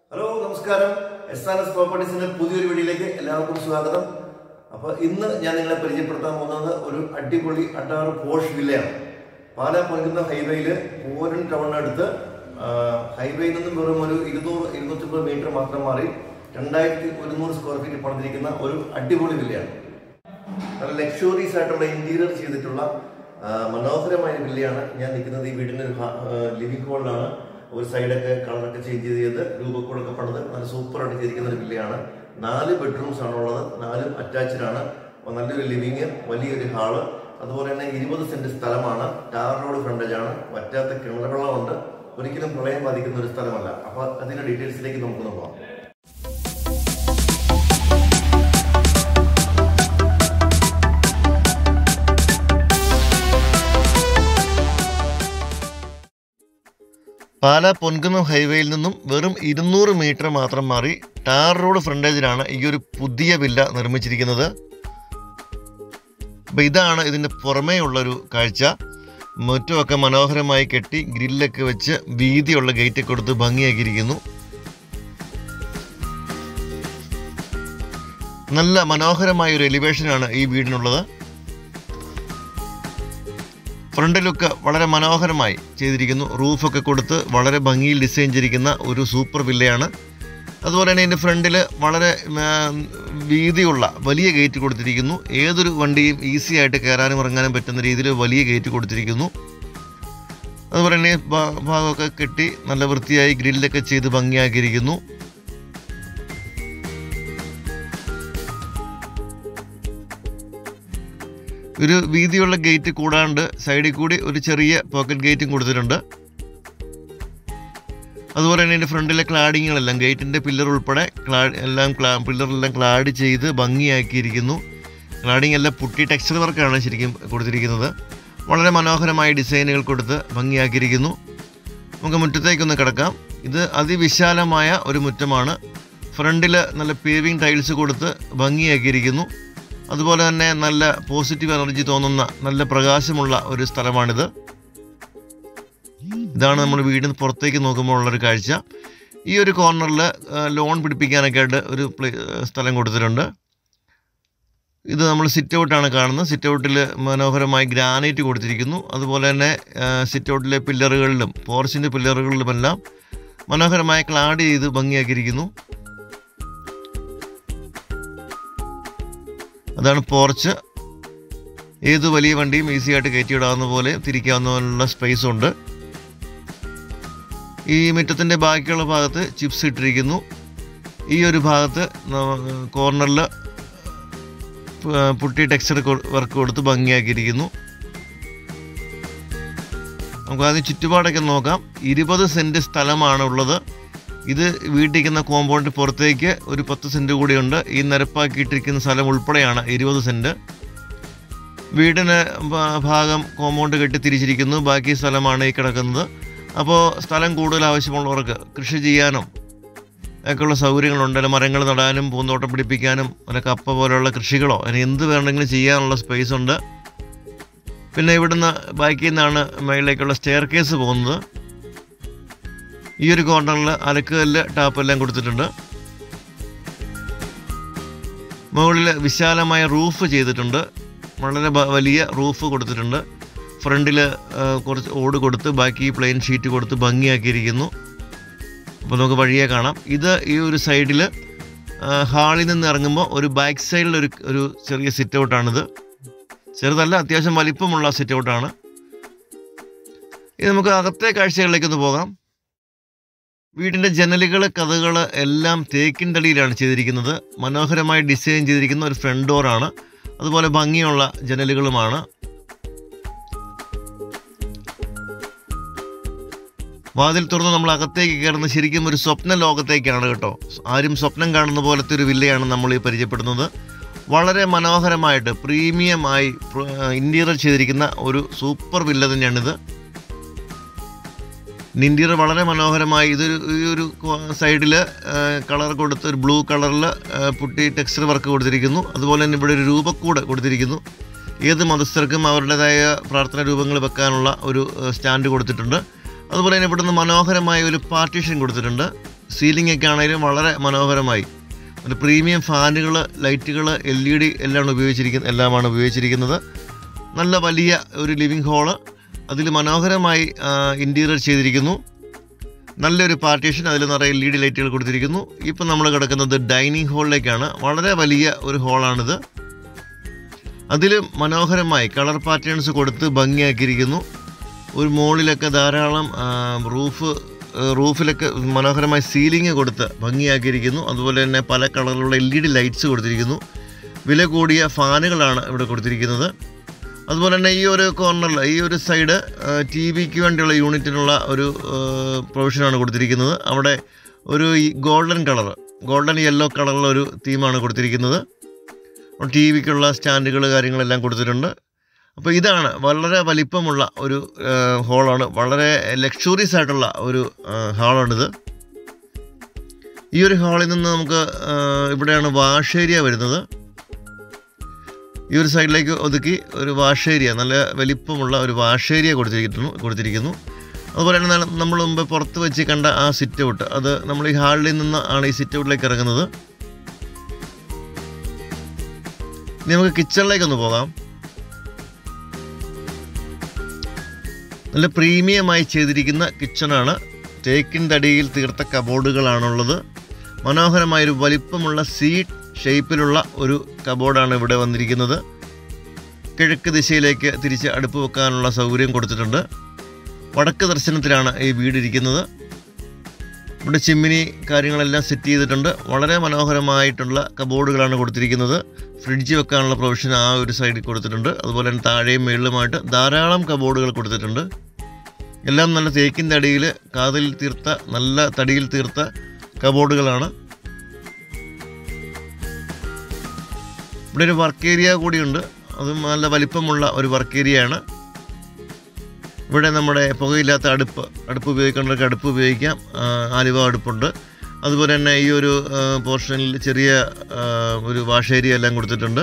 hello നമസ്കാരം S R S പ്രോപ്പർട്ടീസിന്റെ പുതിയൊരു വീഡിയോയിലേക്ക് എല്ലാവർക്കും സ്വാഗതം അപ്പൊ ഇന്ന് ഞാൻ നിങ്ങളെ പരിചയപ്പെടുത്താൻ പോകുന്നത് ഒരു അടിപൊളി അട്ടാറ് പോഷ് വില്ലയാണ് പാലാ പൊൻകുന്ന ഹൈവേയിൽ പൂരൻ ടൗണിനടുത്ത് ഹൈവേയിൽ നിന്നും വെറും ഒരു ഇരുന്നൂറ് ഇരുന്നൂറ്റമ്പത് മീറ്റർ മാത്രം മാറി രണ്ടായിരത്തി ഒരുന്നൂറ് സ്ക്വയർ ഫീറ്റ് പണിതിരിക്കുന്ന ഒരു അടിപൊളി വില്ലയാണ് നല്ല ലക്ഷറീസ് ആയിട്ടുള്ള ഇന്റീരിയർ ചെയ്തിട്ടുള്ള ആ, മനോഹരമായ ഒരു വില്ലയാണ് ഞാൻ നിൽക്കുന്നത് ഈ വീടിന്റെ ഒരു ലിവിംഗ് ഹോളിലാണ് ഒരു സൈഡൊക്കെ കളറൊക്കെ ചേഞ്ച് ചെയ്ത് രൂപക്കൂടൊക്കെ പണിത് നല്ല സൂപ്പർ ആയിട്ട് ചെയ്തിരിക്കുന്ന ഒരു വില്ലയാണ് നാല് ബെഡ്റൂംസ് ആണ് ഉള്ളത് നാലും അറ്റാച്ച്ഡ് ആണ് അപ്പൊ നല്ലൊരു ലിവിങ് വലിയൊരു ഹാള് അതുപോലെ തന്നെ ഇരുപത് സെന്റ് സ്ഥലമാണ് ടാർ റോഡ് ഫ്രണ്ടേജ് ആണ് വറ്റാത്ത കിണറുകളുണ്ട് ഒരിക്കലും പ്രളയം ബാധിക്കുന്ന ഒരു സ്ഥലമല്ല അപ്പൊ അതിന്റെ ഡീറ്റെയിൽസിലേക്ക് നമുക്കൊന്ന് പോകാം പാലാ പൊൻകുന്നം ഹൈവേയിൽ നിന്നും വെറും ഇരുന്നൂറ് മീറ്റർ മാത്രം മാറി ടാർ റോഡ് ഫ്രണ്ടേജിലാണ് ഈ ഒരു പുതിയ വില്ല നിർമ്മിച്ചിരിക്കുന്നത് അപ്പോൾ ഇതാണ് ഇതിൻ്റെ പുറമേ ഉള്ളൊരു കാഴ്ച മുറ്റമൊക്കെ മനോഹരമായി കെട്ടി ഗ്രില്ലൊക്കെ വെച്ച് വീതിയുള്ള ഗേറ്റ് കൊടുത്ത് ഭംഗിയാക്കിയിരിക്കുന്നു നല്ല മനോഹരമായ ഒരു എലിവേഷനാണ് ഈ വീടിനുള്ളത് ഫ്രണ്ട് ലുക്ക് വളരെ മനോഹരമായി ചെയ്തിരിക്കുന്നു റൂഫൊക്കെ കൊടുത്ത് വളരെ ഭംഗിയിൽ ഡിസൈൻ ചെയ്തിരിക്കുന്ന ഒരു സൂപ്പർ വില്ലയാണ് അതുപോലെ തന്നെ ഇതിൻ്റെ ഫ്രണ്ടിൽ വളരെ ആ, വീതിയുള്ള വലിയ ഗേറ്റ് കൊടുത്തിരിക്കുന്നു ഏതൊരു വണ്ടിയും ഈസി ആയിട്ട് കയറാനും ഇറങ്ങാനും പറ്റുന്ന രീതിയിൽ വലിയ ഗേറ്റ് കൊടുത്തിരിക്കുന്നു അതുപോലെ തന്നെ ഈ ഭാ- ഭാഗമൊക്കെ കെട്ടി നല്ല വൃത്തിയായി ഗ്രില്ലൊക്കെ ചെയ്ത് ഭംഗിയാക്കിയിരിക്കുന്നു ഒരു വീതിയുള്ള ഗേറ്റ് കൂടാണ്ട് സൈഡിൽ കൂടി ഒരു ചെറിയ പോക്കറ്റ് ഗേറ്റും കൊടുത്തിട്ടുണ്ട് അതുപോലെ തന്നെ ഇതിൻ്റെ ഫ്രണ്ടിലെ ക്ലാഡിങ്ങുകളെല്ലാം ഗേറ്റിൻ്റെ പില്ലർ ഉൾപ്പെടെ ക്ലാ എല്ലാം ക്ലാ പില്ലറെല്ലാം ക്ലാഡ് ചെയ്ത് ഭംഗിയാക്കിയിരിക്കുന്നു ക്ലാഡിങ് എല്ലാം പുട്ടി ടെക്സ്ചർ വർക്കാണ് ശരിക്കും കൊടുത്തിരിക്കുന്നത് വളരെ മനോഹരമായ ഡിസൈനുകൾ കൊടുത്ത് ഭംഗിയാക്കിയിരിക്കുന്നു നമുക്ക് മുറ്റത്തേക്കൊന്ന് കിടക്കാം ഇത് അതിവിശാലമായ ഒരു മുറ്റമാണ് ഫ്രണ്ടിൽ നല്ല പേവിങ് ടൈൽസ് കൊടുത്ത് ഭംഗിയാക്കിയിരിക്കുന്നു അതുപോലെ തന്നെ നല്ല പോസിറ്റീവ് എനർജി തോന്നുന്ന നല്ല പ്രകാശമുള്ള ഒരു സ്ഥലമാണിത് ഇതാണ് നമ്മൾ വീടിന് പുറത്തേക്ക് നോക്കുമ്പോൾ ഉള്ളൊരു കാഴ്ച ഈ ഒരു കോർണറിൽ ലോൺ പിടിപ്പിക്കാനൊക്കെ ആയിട്ട് ഒരു പ്ലേ സ്ഥലം കൊടുത്തിട്ടുണ്ട് ഇത് നമ്മൾ സിറ്റ് ഔട്ടാണ് കാണുന്നത് സിറ്റ് ഔട്ടിൽ മനോഹരമായി ഗ്രാനൈറ്റ് കൊടുത്തിരിക്കുന്നു അതുപോലെ തന്നെ സിറ്റ് ഔട്ടിലെ പില്ലറുകളിലും പോർച്ചിൻ്റെ പില്ലറുകളിലുമെല്ലാം മനോഹരമായ ക്ലാഡ് ചെയ്ത് ഭംഗിയാക്കിയിരിക്കുന്നു അതാണ് പോർച്ച് ഏത് വലിയ വണ്ടിയും ഈസി ആയിട്ട് കയറ്റിയിടാവുന്ന പോലെ തിരിക്കാവുന്ന സ്പേസ് ഉണ്ട് ഈ മുറ്റത്തിൻ്റെ ബാക്കിയുള്ള ഭാഗത്ത് ചിപ്സ് ഇട്ടിരിക്കുന്നു ഈ ഒരു ഭാഗത്ത് കോർണറിൽ പുട്ടി ടെക്സ്ചർ വർക്ക് കൊടുത്ത് ഭംഗിയാക്കിയിരിക്കുന്നു നമുക്ക് ആദ്യം ചുറ്റുപാടൊക്കെ നോക്കാം ഇരുപത് സെൻറ്റ് സ്ഥലമാണ് ഉള്ളത് ഇത് വീട്ടിരിക്കുന്ന കോമ്പൗണ്ട് പുറത്തേക്ക് ഒരു പത്ത് സെൻറ്റ് കൂടിയുണ്ട് ഈ നിരപ്പാക്കിയിട്ടിരിക്കുന്ന സ്ഥലം ഉൾപ്പെടെയാണ് ഇരുപത് സെൻറ്റ് വീടിന് ഭ- ഭാഗം കോമ്പൗണ്ട് കെട്ടി തിരിച്ചിരിക്കുന്നു ബാക്കി സ്ഥലമാണ് ഈ കിടക്കുന്നത് അപ്പോൾ സ്ഥലം കൂടുതൽ ആവശ്യമുള്ളവർക്ക് കൃഷി ചെയ്യാനും ഒക്കെയുള്ള സൗകര്യങ്ങളുണ്ട് അല്ല മരങ്ങൾ നടാനും പൂന്തോട്ടം പിടിപ്പിക്കാനും അല്ല കപ്പ പോലെയുള്ള കൃഷികളോ അതിന് എന്ത് വേണമെങ്കിലും ചെയ്യാനുള്ള സ്പേസ് ഉണ്ട് പിന്നെ ഇവിടുന്ന് ബാക്കിൽ നിന്നാണ് മേളിലേക്കുള്ള സ്റ്റെയർ കേസ് പോകുന്നത് ഈ ഒരു കോർണറിൽ അലക്കുകല്ല് ടാപ്പെല്ലാം കൊടുത്തിട്ടുണ്ട് മുകളിൽ വിശാലമായ റൂഫ് ചെയ്തിട്ടുണ്ട് വളരെ ബ- വലിയ റൂഫ് കൊടുത്തിട്ടുണ്ട് ഫ്രണ്ടിൽ കുറച്ച് ഓട് കൊടുത്ത് ബാക്കി പ്ലെയിൻ ഷീറ്റ് കൊടുത്ത് ഭംഗിയാക്കിയിരിക്കുന്നു അപ്പോൾ നമുക്ക് വഴിയെ കാണാം ഇത് ഈ ഒരു സൈഡിൽ ഹാളിൽ നിന്ന് ഇറങ്ങുമ്പോൾ ഒരു ബാക്ക് സൈഡിൽ ഒരു ഒരു ചെറിയ സിറ്റ് ഔട്ടാണിത് ചെറുതല്ല അത്യാവശ്യം വലിപ്പമുള്ള സിറ്റ് ഔട്ടാണ് ഇത് നമുക്ക് അകത്തെ കാഴ്ചകളിലേക്കൊന്ന് പോകാം വീടിൻ്റെ ജനലുകൾ കഥകൾ എല്ലാം തേക്കിൻ തടിയിലാണ് ചെയ്തിരിക്കുന്നത് മനോഹരമായി ഡിസൈൻ ചെയ്തിരിക്കുന്ന ഒരു ഫ്രണ്ട് ഡോറാണ് അതുപോലെ ഭംഗിയുള്ള ജനലുകളുമാണ് വാതിൽ തുറന്ന് നമ്മൾ അകത്തേക്ക് കയറുന്ന ശരിക്കും ഒരു സ്വപ്ന ലോകത്തേക്കാണ് കേട്ടോ ആരും സ്വപ്നം കാണുന്ന പോലത്തെ ഒരു വില്ലയാണ് നമ്മൾ ഈ പരിചയപ്പെടുന്നത് വളരെ മനോഹരമായിട്ട് പ്രീമിയമായി ഇൻറ്റീരിയർ ചെയ്തിരിക്കുന്ന ഒരു സൂപ്പർ വില്ല തന്നെയാണിത് ഇൻറ്റീരിയർ വളരെ മനോഹരമായി ഇതൊരു ഈ ഒരു സൈഡിൽ കളർ കൊടുത്ത് ഒരു ബ്ലൂ കളറിൽ പുട്ടി ടെക്സ്ചർ വർക്ക് കൊടുത്തിരിക്കുന്നു അതുപോലെ തന്നെ ഇവിടെ ഒരു രൂപക്കൂട് കൊടുത്തിരിക്കുന്നു ഏത് മതസ്ഥർക്കും അവരുടേതായ പ്രാർത്ഥനാ രൂപങ്ങൾ വെക്കാനുള്ള ഒരു സ്റ്റാൻഡ് കൊടുത്തിട്ടുണ്ട് അതുപോലെ തന്നെ ഇവിടുന്ന് മനോഹരമായ ഒരു പാർട്ടീഷൻ കൊടുത്തിട്ടുണ്ട് സീലിംഗ് ഒക്കെ ആണെങ്കിലും വളരെ മനോഹരമായി ഒരു പ്രീമിയം ഫാനുകൾ ലൈറ്റുകൾ എൽ ഇ ഡി എല്ലാം ഉപയോഗിച്ചിരിക്കുന്ന എല്ലാമാണ് ഉപയോഗിച്ചിരിക്കുന്നത് നല്ല വലിയ ഒരു ലിവിങ് ഹാള് അതിൽ മനോഹരമായി ഇൻറ്റീരിയർ ചെയ്തിരിക്കുന്നു നല്ലൊരു പാർട്ടീഷൻ അതിൽ നിറയെ എൽ ഇ ഡി ലൈറ്റുകൾ കൊടുത്തിരിക്കുന്നു ഇപ്പം നമ്മൾ കിടക്കുന്നത് ഡൈനിങ് ഹാളിലേക്കാണ് വളരെ വലിയ ഒരു ഹാളാണിത് അതിൽ മനോഹരമായി കളർ പാറ്റേൺസ് കൊടുത്ത് ഭംഗിയാക്കിയിരിക്കുന്നു ഒരു മുകളിലൊക്കെ ധാരാളം ആ, റൂഫ് ആ, റൂഫിലൊക്കെ മനോഹരമായി സീലിംഗ് കൊടുത്ത് ഭംഗിയാക്കിയിരിക്കുന്നു അതുപോലെ തന്നെ പല കളറിലുള്ള എൽ ഇ ഡി ലൈറ്റ്സ് കൊടുത്തിരിക്കുന്നു വില കൂടിയ ഫാനുകളാണ് ഇവിടെ കൊടുത്തിരിക്കുന്നത് അതുപോലെ തന്നെ ഈ ഒരു കോർണറിൽ ഈ ഒരു സൈഡ് ടി വിക്ക് വേണ്ടിയുള്ള യൂണിറ്റിനുള്ള ഒരു പ്രൊവിഷനാണ് കൊടുത്തിരിക്കുന്നത് അവിടെ ഒരു ഗോൾഡൻ കളർ ഗോൾഡൻ യെല്ലോ കളറുള്ള ഒരു തീമാണ് കൊടുത്തിരിക്കുന്നത് ടി വിക്കുള്ള സ്റ്റാൻഡുകൾ കാര്യങ്ങളെല്ലാം കൊടുത്തിട്ടുണ്ട് അപ്പോൾ ഇതാണ് വളരെ വലിപ്പമുള്ള ഒരു ഹാളാണ് വളരെ ലക്ഷൂറിയസ് ആയിട്ടുള്ള ഒരു ഹാളാണിത് ഈ ഒരു ഹാളിൽ നിന്ന് നമുക്ക് ആ, ഇവിടെയാണ് വാഷ് ഏരിയ വരുന്നത് ഈ ഒരു സൈഡിലേക്ക് ഒതുക്കി ഒരു വാഷ് ഏരിയ നല്ല വലിപ്പമുള്ള ഒരു വാഷ് ഏരിയ കൊടുത്തിരിക്കുന്നു കൊടുത്തിരിക്കുന്നു അതുപോലെ തന്നെ ന- നമ്മൾ മുമ്പ് പുറത്ത് വെച്ച് കണ്ട ആ സിറ്റ് ഔട്ട് അത് നമ്മൾ ഈ ഹാളിൽ നിന്ന് ആണ് ഈ സിറ്റ് ഔട്ടിലേക്ക് ഇറങ്ങുന്നത് ഇനി നമുക്ക് കിച്ചണിലേക്കൊന്ന് പോകാം നല്ല പ്രീമിയമായി ചെയ്തിരിക്കുന്ന കിച്ചണാണ് തേക്കിൻ തടിയിൽ തീർത്ത കബോർഡുകളാണുള്ളത് മനോഹരമായൊരു വലിപ്പമുള്ള സീറ്റ് ഷേപ്പിലുള്ള ഒരു കബോർഡാണ് ഇവിടെ വന്നിരിക്കുന്നത് കിഴക്ക് ദിശയിലേക്ക് തിരിച്ച് അടുപ്പ് വെക്കാനുള്ള സൗകര്യം കൊടുത്തിട്ടുണ്ട് വടക്ക് ദർശനത്തിലാണ് ഈ വീട് ഇരിക്കുന്നത് ഇവിടെ ചിമ്മിനി കാര്യങ്ങളെല്ലാം സെറ്റ് ചെയ്തിട്ടുണ്ട് വളരെ മനോഹരമായിട്ടുള്ള കബോർഡുകളാണ് കൊടുത്തിരിക്കുന്നത് ഫ്രിഡ്ജ് വെക്കാനുള്ള പ്രൊവിഷൻ ആ ഒരു സൈഡിൽ കൊടുത്തിട്ടുണ്ട് അതുപോലെ തന്നെ താഴെയും മുകളിലുമായിട്ട് ധാരാളം കബോർഡുകൾ കൊടുത്തിട്ടുണ്ട് എല്ലാം നല്ല തേക്കിൻ തടിയിൽ കാതിൽ തീർത്ത നല്ല തടിയിൽ തീർത്ത കബോർഡുകളാണ് ഇവിടെ ഒരു വർക്ക് ഏരിയ കൂടിയുണ്ട് അതും നല്ല വലിപ്പമുള്ള ഒരു വർക്ക് ഏരിയയാണ് ഇവിടെ നമ്മുടെ പുകയില്ലാത്ത അടുപ്പ് അടുപ്പ് ഉപയോഗിക്കേണ്ടവർക്ക് അടുപ്പ് ഉപയോഗിക്കാം ആ, ആലുവ അടുപ്പുണ്ട് അതുപോലെ തന്നെ ഈ ഒരു ആ, പോർഷനിൽ ചെറിയ ആ, ഒരു വാഷ് ഏരിയ എല്ലാം കൊടുത്തിട്ടുണ്ട്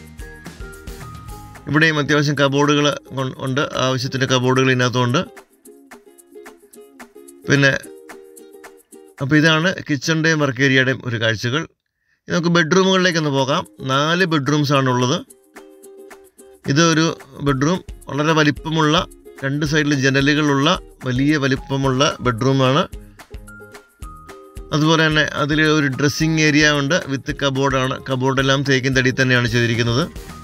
ഇവിടെയും അത്യാവശ്യം കബോർഡുകൾ ഉണ്ട് ആവശ്യത്തിന് കബോർഡുകൾ ഇതിനകത്തുണ്ട് പിന്നെ അപ്പോൾ ഇതാണ് കിച്ചണിൻ്റെയും വർക്ക് ഏരിയയുടെയും ഒരു കാഴ്ചകൾ ഇനി നമുക്ക് ബെഡ്റൂമുകളിലേക്കൊന്ന് പോകാം നാല് ബെഡ്റൂംസ് ആണുള്ളത് ഇത് ഒരു ബെഡ്റൂം വളരെ വലിപ്പമുള്ള രണ്ട് സൈഡിലും ജനലുകളുള്ള വലിയ വലിപ്പമുള്ള ബെഡ്റൂമാണ് അതുപോലെ തന്നെ അതിൽ ഒരു ഡ്രസ്സിങ് ഏരിയ ഉണ്ട് വിത്ത് കബോർഡാണ് കബോർഡെല്ലാം തേക്കിൻ തടി തന്നെയാണ് ചെയ്തിരിക്കുന്നത്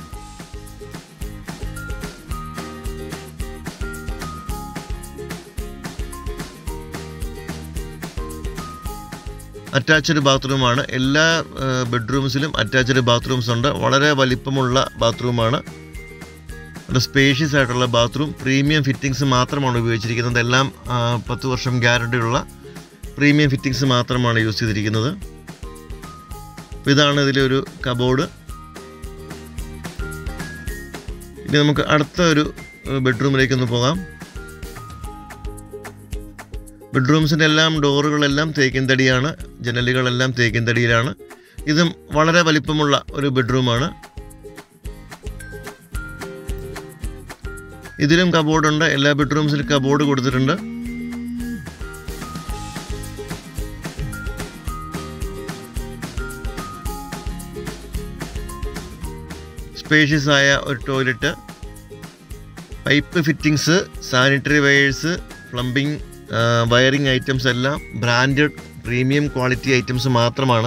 അറ്റാച്ച്ഡ് ബാത്റൂമാണ് എല്ലാ ബെഡ്റൂംസിലും അറ്റാച്ച്ഡ് ബാത്റൂംസ് ഉണ്ട് വളരെ വലിപ്പമുള്ള ബാത്റൂമാണ് ഒരു സ്പേഷ്യസ് ആയിട്ടുള്ള ബാത്റൂം പ്രീമിയം ഫിറ്റിങ്സ് മാത്രമാണ് ഉപയോഗിച്ചിരിക്കുന്നത് എല്ലാം ആ, പത്ത് വർഷം ഗ്യാരണ്ടി ഉള്ള പ്രീമിയം ഫിറ്റിങ്സ് മാത്രമാണ് യൂസ് ചെയ്തിരിക്കുന്നത് അപ്പോൾ ഇതാണ് ഇതിലെ ഒരു കബോർഡ് ഇനി നമുക്ക് അടുത്ത ഒരു ബെഡ്റൂമിലേക്ക് ഒന്ന് പോകാം ബെഡ്റൂംസിൻ്റെ എല്ലാം ഡോറുകളെല്ലാം തേക്കിൻ തടിയാണ് ജനലുകളെല്ലാം തേക്കിൻ തടിയിലാണ് ഇതും വളരെ വലിപ്പമുള്ള ഒരു ബെഡ്റൂമാണ് ഇതിലും കബോർഡുണ്ട് എല്ലാ ബെഡ്റൂംസിലും കബോർഡ് കൊടുത്തിട്ടുണ്ട് സ്പേഷ്യസ് ആയ ഒരു toilet pipe fittings sanitary wires plumbing wiring items എല്ലാം ബ്രാൻഡഡ് പ്രീമിയം ക്വാളിറ്റി ഐറ്റംസ് മാത്രമാണ്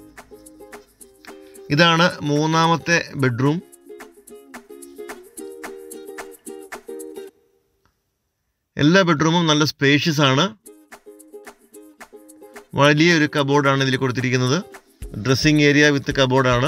ഇതാണ് മൂന്നാമത്തെ ബെഡ്റൂം എല്ലാ ബെഡ്റൂമും നല്ല സ്പേഷ്യസ് ആണ് വലിയൊരു കബോർഡാണ് ഇതിൽ കൊടുത്തിരിക്കുന്നത് ഡ്രസ്സിങ് ഏരിയ വിത്ത് കബോർഡാണ്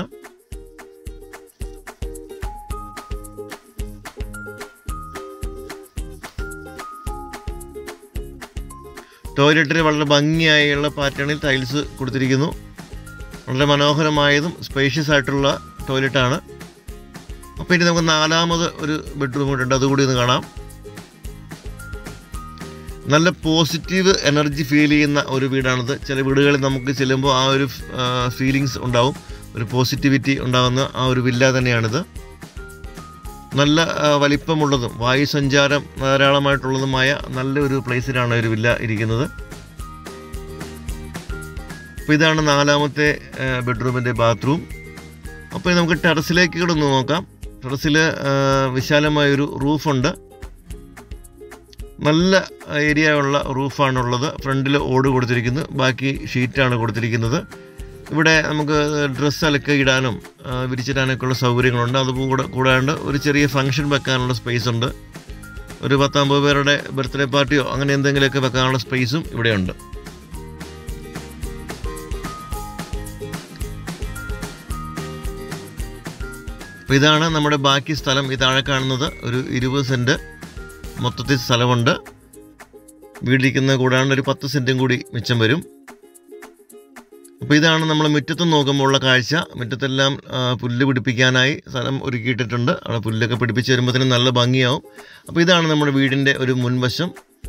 ടോയ്ലറ്റിന് വളരെ ഭംഗിയായുള്ള പാറ്റേണിൽ ടൈൽസ് കൊടുത്തിരിക്കുന്നു വളരെ മനോഹരമായതും സ്പേഷ്യസ് ആയിട്ടുള്ള ടോയ്ലറ്റാണ് അപ്പോൾ ഇനി നമുക്ക് നാലാമത് ഒരു ബെഡ്റൂം കൂടെ ഉണ്ട് അതുകൂടി ഒന്ന് കാണാം നല്ല പോസിറ്റീവ് എനർജി ഫീൽ ചെയ്യുന്ന ഒരു വീടാണിത് ചില വീടുകളിൽ നമുക്ക് ചെല്ലുമ്പോൾ ആ ഒരു ഫീലിങ്സ് ഉണ്ടാവും ഒരു പോസിറ്റിവിറ്റി ഉണ്ടാകുന്ന ആ ഒരു വില്ല തന്നെയാണിത് നല്ല ആ, വലിപ്പമുള്ളതും വായു സഞ്ചാരം ധാരാളമായിട്ടുള്ളതുമായ നല്ലൊരു പ്ലേസിലാണ് ഒരു വില്ല ഇരിക്കുന്നത് അപ്പോൾ ഇതാണ് നാലാമത്തെ ബെഡ്റൂമിൻ്റെ ബാത്റൂം അപ്പോൾ ഇനി നമുക്ക് ടെറസിലേക്ക് കൂടെ ഒന്ന് നോക്കാം ടെറസിൽ വിശാലമായൊരു റൂഫുണ്ട് നല്ല ഏരിയ ഉള്ള റൂഫാണുള്ളത് ഫ്രണ്ടിൽ ഓട് കൊടുത്തിരിക്കുന്നു ബാക്കി ഷീറ്റാണ് കൊടുത്തിരിക്കുന്നത് ഇവിടെ നമുക്ക് ഡ്രസ്സ് അലക്ക ഇടാനും ആ, വിരിച്ചിടാനൊക്കെ ഉള്ള സൗകര്യങ്ങളുണ്ട് അതുകൂടെ കൂടാണ്ട് ഒരു ചെറിയ ഫംഗ്ഷൻ വെക്കാനുള്ള സ്പേസ് ഉണ്ട് ഒരു പത്തമ്പത് പേരുടെ ബർത്ത്ഡേ പാർട്ടിയോ അങ്ങനെ എന്തെങ്കിലുമൊക്കെ വെക്കാനുള്ള സ്പേസും ഇവിടെയുണ്ട് അപ്പോൾ ഇതാണ് നമ്മുടെ ബാക്കി സ്ഥലം ഈ താഴെ കാണുന്നത് ഒരു ഇരുപത് സെൻറ്റ് മൊത്തത്തിൽ സ്ഥലമുണ്ട് വീടിരിക്കുന്ന കൂടാണ്ട് ഒരു പത്ത് സെൻറ്റും കൂടി മിച്ചം വരും അപ്പോൾ ഇതാണ് നമ്മൾ മുറ്റത്ത് നോക്കുമ്പോൾ ഉള്ള കാഴ്ച മുറ്റത്തെല്ലാം ആ, പുല്ല് പിടിപ്പിക്കാനായി സ്ഥലം ഒരുക്കിയിട്ടിട്ടുണ്ട് അവിടെ പുല്ലൊക്കെ പിടിപ്പിച്ച് വരുമ്പോഴത്തേനും നല്ല ഭംഗിയാവും അപ്പോൾ ഇതാണ് നമ്മുടെ വീടിൻ്റെ ഒരു മുൻവശം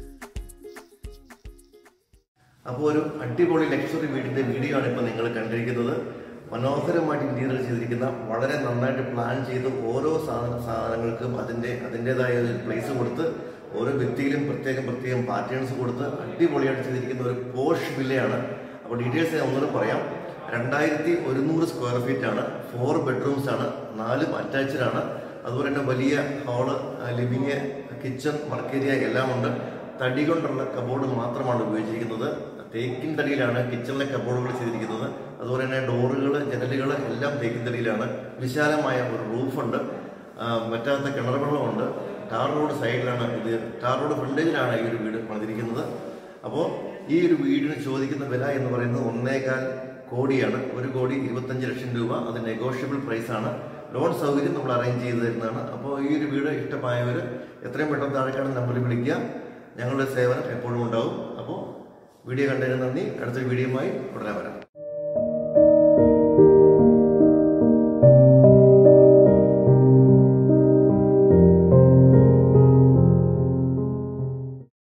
അപ്പോൾ ഒരു അടിപൊളി ലക്ഷറി വീടിൻ്റെ വീഡിയോ ആണ് ഇപ്പോൾ നിങ്ങൾ കണ്ടിരിക്കുന്നത് മനോഹരമായിട്ട് ഇന്റീരിയർ ചെയ്തിരിക്കുന്ന വളരെ നന്നായിട്ട് പ്ലാൻ ചെയ്ത് ഓരോ സാധന സാധനങ്ങൾക്കും അതിൻ്റെ അതിൻ്റെതായ ഒരു പ്ലേസ് കൊടുത്ത് ഓരോ വ്യക്തിയിലും പ്രത്യേകം പ്രത്യേകം പാറ്റേൺസ് കൊടുത്ത് അടിപൊളിയായിട്ട് ചെയ്തിരിക്കുന്ന ഒരു പോഷ് വില്ലയാണ് അപ്പോൾ ഡീറ്റെയിൽസ് ഞാൻ ഒന്നുകൂടെ പറയാം രണ്ടായിരത്തി ഒരുന്നൂറ് സ്ക്വയർ ഫീറ്റ് ആണ് ഫോർ ബെഡ്റൂംസ് ആണ് നാലും അറ്റാച്ച്ഡ് ആണ് അതുപോലെ തന്നെ വലിയ hall living kitchen work area എല്ലാം ഉണ്ട് തടി കൊണ്ടുള്ള കബോർഡ് മാത്രമാണ് ഉപയോഗിച്ചിരിക്കുന്നത് തേക്കിൻ തടിയിലാണ് കിച്ചണിലെ കബോർഡുകൾ ചെയ്തിരിക്കുന്നത് അതുപോലെ തന്നെ ഡോറുകൾ ജനലുകൾ എല്ലാം തേക്കിൻ തടിയിലാണ് വിശാലമായ ഒരു റൂഫുണ്ട് മറ്റാത്ത കിണർ വെള്ളമുണ്ട് ടാർ റോഡ് സൈഡിലാണ് ഇത് ടാർ റോഡ് ഫ്രണ്ടേജിലാണ് ഈ ഒരു വീട് പണിതിരിക്കുന്നത് അപ്പോൾ ഈ ഒരു വീടിന് ചോദിക്കുന്ന വില എന്ന് പറയുന്നത് ഒന്നേകാൽ കോടിയാണ് ഒരു കോടി ഇരുപത്തഞ്ച് ലക്ഷം രൂപ അത് നെഗോഷ്യബിൾ പ്രൈസ് ആണ് ലോൺ സൗകര്യം നമ്മൾ അറേഞ്ച് ചെയ്ത് തരുന്നതാണ് അപ്പോൾ ഈ ഒരു വീട് ഇഷ്ടമായവർ എത്രയും പെട്ടെന്ന് താഴെക്കാണ് നമ്പറിൽ വിളിക്കുക ഞങ്ങളുടെ സേവനം എപ്പോഴും ഉണ്ടാവും അപ്പോൾ വീഡിയോ കണ്ടതിന് നന്ദി അടുത്തൊരു വീഡിയോയുമായി ഉടനെ വരാം